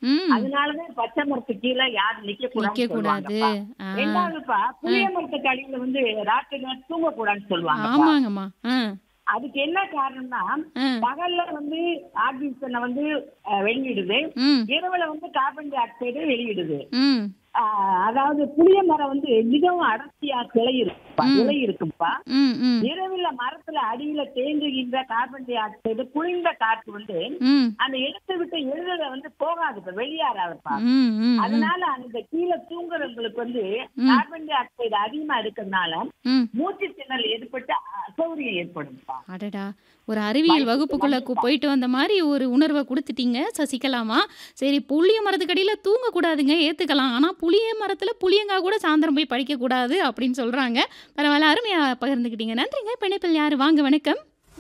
ம் அதனாலதான் பச்சை மரத்து கீழே யாரும் நிக்க நிக்க கூடாதுன்னு கூடாது சொல்லுவாங்கப்பா ஆ ரெண்டாவதுப்பா புளிய மரத்துக்கு அடியில வந்து ராத்திரி தூங்க கூடாதுன்னு சொல்லுவாங்கப்பா ஆமாங்கம்மா ஆ அதுக்கு என்ன காரணம்னா ஆ பகல்ல வந்து ஆக்சிஜனை வந்து அஹ், வெளியிடுது ம் இரவுல வந்து கார்பன் டை ஆக்சைடு வெளியிடுது ம் ஆஹ், அதாவது புளிய மரம் வந்து மிகவும் அடர்த்தியா கிளை இருக்குப்பா கிளை இருக்குப்பா ம் ம் இரவுல மரத்துல அடியில தேங்குகின்ற கார்பன் டை ஆக்சைடு குளிர்ந்த காற்று வந்து ம் அந்த இடத்தை விட்டு எழுத வந்து போகாது இப்ப வெளியேறாதுப்பா ம் ம் அதனால அந்த கீழே தூங்குறவங்களுக்கு வந்து கார்பன் டை ஆக்சைடு அதிகமா இருக்கிறதுனால ம் மூச்சு திணறல் ஏற்பட்டு அசௌகரியம் ஏற்படும்ப்பா அடடா ஒரு அறிவியல் வகுப்புக்குள்ள கு- போயிட்டு வந்த மாதிரி ஒரு உணர்வை கொடுத்துட்டீங்க சசிகலாமா சரி புளிய மரத்துக்கடியில் தூங்கக்கூடாதுங்க ஏற்றுக்கலாம் ஆனால் புளிய மரத்தில் புளியங்காய் கூட சாயந்தரம் போய் படிக்கக்கூடாது அப்படின்னு சொல்கிறாங்க பரவாயில்ல அருமையாக பகிர்ந்துக்கிட்டீங்க நன்றிங்க பிணைப்பில் யார் வாங்க வணக்கம்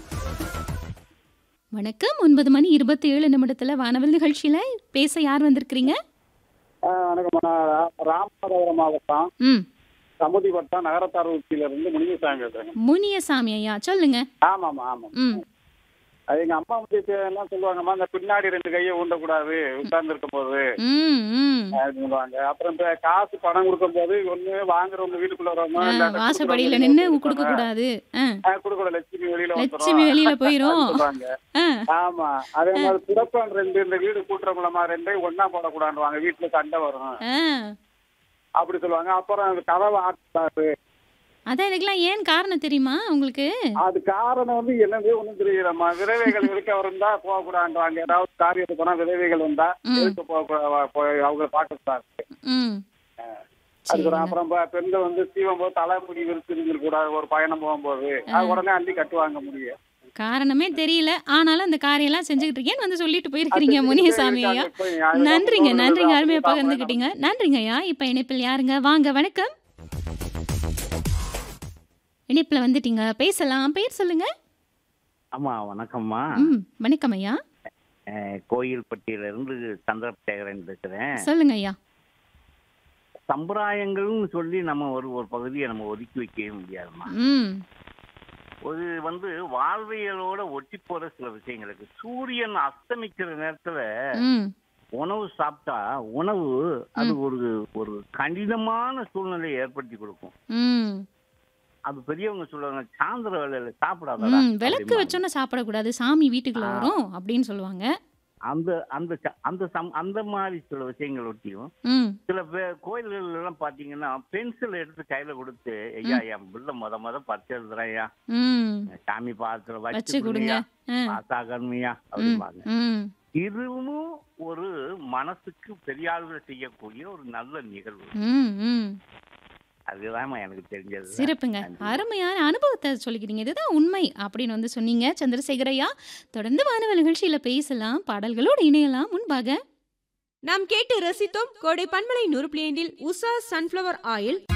வணக்கம் ஒன்பது மணி இருபத்தி ஏழு நிமிடத்தில் வானவல் நிகழ்ச்சியில் பேச யார் வந்திருக்கிறீங்க ஆ, வணக்கம் நான் ரா- ராமநாதபுரம் மாவட்டம் ம் சமுதி வட்டம் நகரத்தார் ஊட்டியில இருந்து முனியசாமி பேசுறேங்க முனியசாமி ஐயா சொல்லுங்க ஆமாம்மா ஆமாம் ம் அது எங்க அம்மா வந்து இப்ப எல்லாம் சொல்லுவாங்கம்மா இந்த பின்னாடி ரெண்டு கையை ஊண்டக்கூடாது உட்கார்ந்து இருக்கும் போது ம் ம் அப்படின்னு சொல்லுவாங்க அப்புறம் இந்த காசு பணம் கொடுக்கும் போது ஒண்ணு வாங்குறவங்க வீட்டுக்குள்ள வரவங்க ஆ, இல்லாட்ட வாசப்படியில் கொடுக்குறவங்க நின்று வெளியில கொடுக்க இருப்பாங்க. கூடாது ஆ ஆ, கொடுக்கூட லட்சுமி வெளியில வந்துரும். லட்சுமி வெளியில போயிரும். சொல்லுவாங்க ஆ ஆமா அதே மாதிரி புறப்பம் ரெண்டு இந்த வீடு கூட்டுறவங்களமா ரெண்டையும் ஒண்ணா போடக்கூடாதுவாங்க வீட்டுல சண்டை வரும் ஆ அப்படி சொல்லுவாங்க அப்புறம் அந்த கதவை ஆட்டாரு அதான் இதுக்கெல்லாம் ஏன் காரணம் தெரியுமா உங்களுக்கு அது காரணம் வந்து என்னது ஒண்ணும் தெரியலம்மா விதவைகள் இருக்க இருந்தா போகக்கூடாதுவாங்க ஏதாவது காரியத்துக்கு போனா விதவைகள் வந்தா ம். எதுக்கு போக போய் அவங்கள பார்க்கக்கூடாது ம் அதுக்கு அப்புறம் ப- பெண்கள் வந்து சீவம் போது தலைமுடி விரிச்சு கூடாது ஒரு பயணம் போகும்போது அது உடனே அள்ளி கட்டுவாங்க முடியும் காரணமே தெரியல ஆனாலும் அந்த காரியெல்லாம் செஞ்சுக்கிட்டு இருக்கேன்னு வந்து சொல்லிட்டு போயிருக்கிறீங்க முனியசாமி ஐயா நன்றிங்க நன்றிங்க அருமையா பகிர்ந்துக்கிட்டீங்க நன்றிங்க ஐயா இப்ப இணைப்பில் யாருங்க வாங்க வணக்கம் இணைப்பில் வந்துட்டீங்க பேசலாம் பேர் சொல்லுங்க ஆமா வணக்கம்மா ம் வணக்கம் ஐயா அஹ், கோயில்பட்டியில இருந்து சந்திரசேகரன் பேசுறேன் சொல்லுங்க ஐயா சம்பிரதாயங்கள்னு சொல்லி நம்ம ஒரு ஒரு பகுதியை நம்ம ஒதுக்கி வைக்கவே முடியாதும்மா ம் ஒரு வந்து வாழ்வியலோட ஒட்டி போற சில விஷயங்களுக்கு சூரியன் அஸ்தமிக்கிற நேரத்துல ம் உணவு சாப்பிட்டா உணவு அது ஒரு ஒரு கடினமான சூழ்நிலையை ஏற்படுத்தி கொடுக்கும் ம் அது பெரியவங்க சொல்லுவாங்க சாயந்தர வேலையில சாப்பிடாதடா ம் விளக்கு அப்படிம்பாங்க. வச்சோன்னே சாப்பிடக்கூடாது சாமி வீட்டுக்குள்ள ஆ. வரும் அப்படின்னு சொல்லுவாங்க அந்த அந்த ச- அந்த சம் அந்த மாதிரி சில விஷயங்கள் ஒட்டியும் ம் சில பேர் கோயில்கள் எல்லாம் பாத்தீங்கன்னா பென்சில் எடுத்து கையில கொடுத்து ஐயா என் பிள்ளை முத முத பரிசு எழுதுறேன் ஐயா ம் சாமி பாத்திரம் வச்சு வச்சு கொடுங்க கொடுங்க ஆ பாத்தாக்கணுமையா ம் அப்படிம்பாங்க ம் இதுவும் ஒரு மனசுக்கு பெரிய ஆளுகள் செய்யக்கூடிய ஒரு நல்ல நிகழ்வு ம் ம் அதுதான் எனக்கு தெரிஞ்சது சிறப்புங்க அருமையான அனுபவத்தை சொல்லிக்கிறீங்க இதுதான் உண்மை அப்படின்னு வந்து சொன்னீங்க சந்திரசேகரையா தொடர்ந்து வானவ நிகழ்ச்சியில பேசலாம் பாடல்களோடு இணையலாம் முன்பாக நாம் கேட்டு ரசித்தோம் கோடை பண்பலை நூறு பிளேண்டில் உஷா சன்ஃப்ளவர் ஆயில்